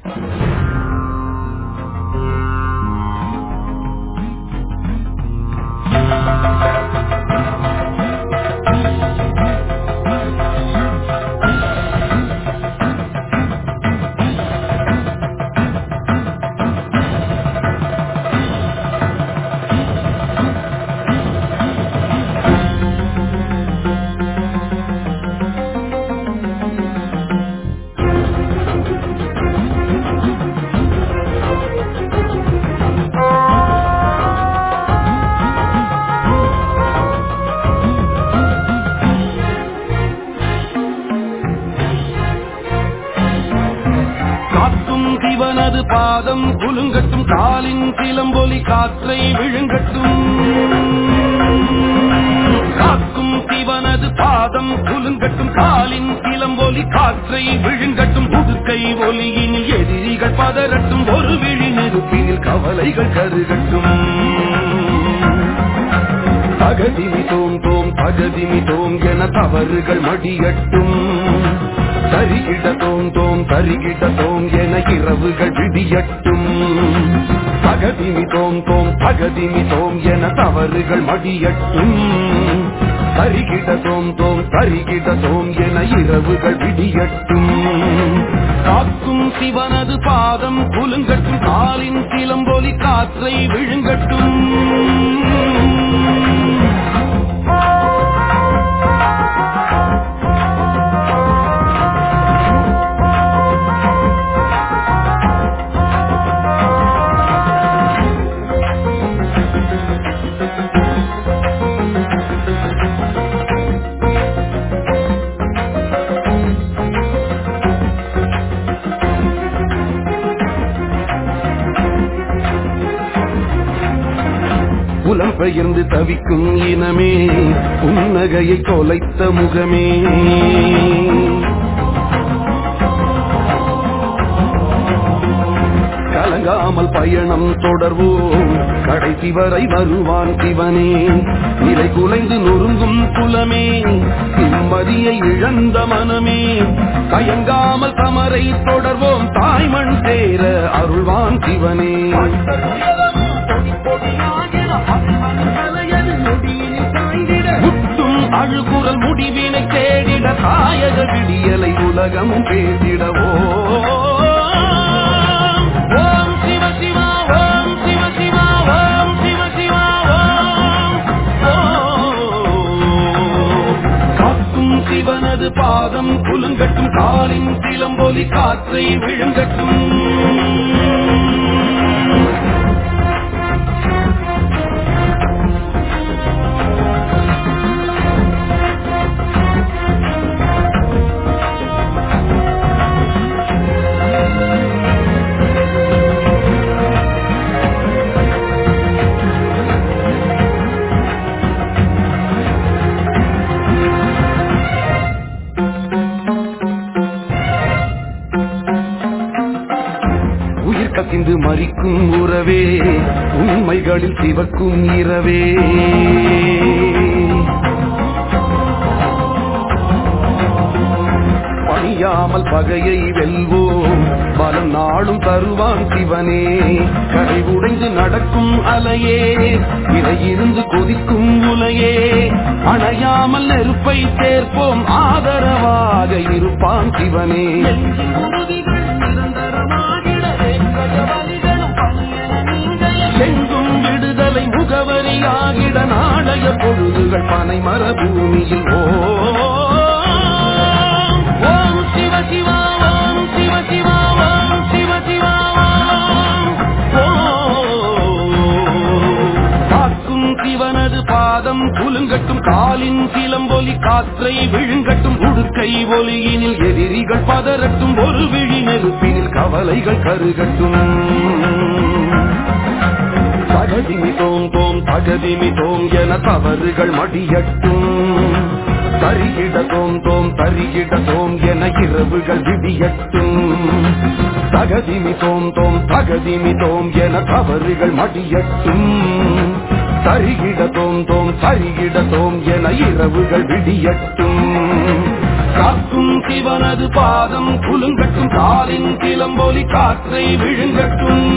காத்தும் சிவனது பாதம் குலுங்கட்டும் காலின் சிலம்பொலி காற்றை விழுங்கட்டும் காக்கும் சிவனது பாதம் குலுங்கட்டும் காலின் சிலம்பொலி காற்றை விழுங்கட்டும் உடுக்கை ஒலியினில் எதிரிகள் பதறட்டும் ஒரு விழி நெருப்பினில் கவலைகள் கருகட்டும் தகதிமி தோம் தோம் தகதிமி தோம் என தவறுகள் மடியட்டும் தரிகிட தோம் தோம் தரிகிட தோம் என இரவுகள் விடியட்டும் தகதிமி தோம் தோம் தகதிமி தோம் என தவறுகள் மடியட்டும் தரிகிட தோம் தோம் தரிகிட தோம் என இரவுகள் விடியட்டும் காக்கும் சிவனது பாதம் குலுங்கட்டும் காலின் சிலம்பொலி காற்றை விழுங்கட்டும் புலம் பெயர்ந்து தவிக்கும் இனமே புன்னகையை தொலைத்த முகமே கலங்காமல் பயணம் தொடர்வோம் கடைசி வரை வருவான் சிவனே நிலை குலைந்து நொறுங்கும் குலமே நிம்மதியை இழந்த மனமே கயங்காமல் தமரை தொடர்வோம் தாய்மண் சேர அருள்வான் சிவனே முட்டும் அழுகுரல் முடிவினை தேடிட தாயக விடியலை உலகமும் பேசிடவோ ஓம் சிவ சிவா ஓம் சிவ சிவா ஓம் சிவ சிவா ஓம் ஓம். காக்கும் சிவனது பாதம் குலுங்கட்டும் காலின் சிலம்பொலி காற்றை விழுங்கட்டும் உயிர் கசிந்து மறிக்கும் உறவே உண்மைகளில் சிவக்கும் இரவே பணியாமல் பகையை வெல்வோம் பலம் நாளும் தருவான் சிவனே கரை உடைந்து நடக்கும் அலையே இருந்து கொதிக்கும் உலையே அணையாமல் நெருப்பை சேர்ப்போம் ஆதரவாக இருப்பான் சிவனே எங்கும் விடுதலை முகவரியாகிட நாளைய பொழுதுகள் பனை மரபூமியில் ஓ ஓம் சிவ சிவா ஓம் சிவ சிவா ஓம் சிவ சிவா ஓம். காக்கும் சிவனது பாதம் குலுங்கட்டும் காலின் சிலம்பொலி காற்றை விழுங்கட்டும் உடுக்கை ஒலியினில் எதிரிகள் பதறட்டும் ஒரு விழி நெருப்பினில் கவலைகள் கருகட்டும் தகதிமி தோம் தோம் தகதிமி தோம் என தவறுகள் மடியட்டும் தரிகிட தோம் தோம் தரிகிட தோம் என இரவுகள் விடியட்டும் தகதிமி தோம் தோம் தகதிமி தோம் என தவறுகள் மடியட்டும் தரிகிட தோம் தோம் தரிகிட தோம் என இரவுகள் விடியட்டும் காக்கும் சிவனது பாதம் குலுங்கட்டும் காலின் கிளம்பொலி காற்றை விழுங்கட்டும்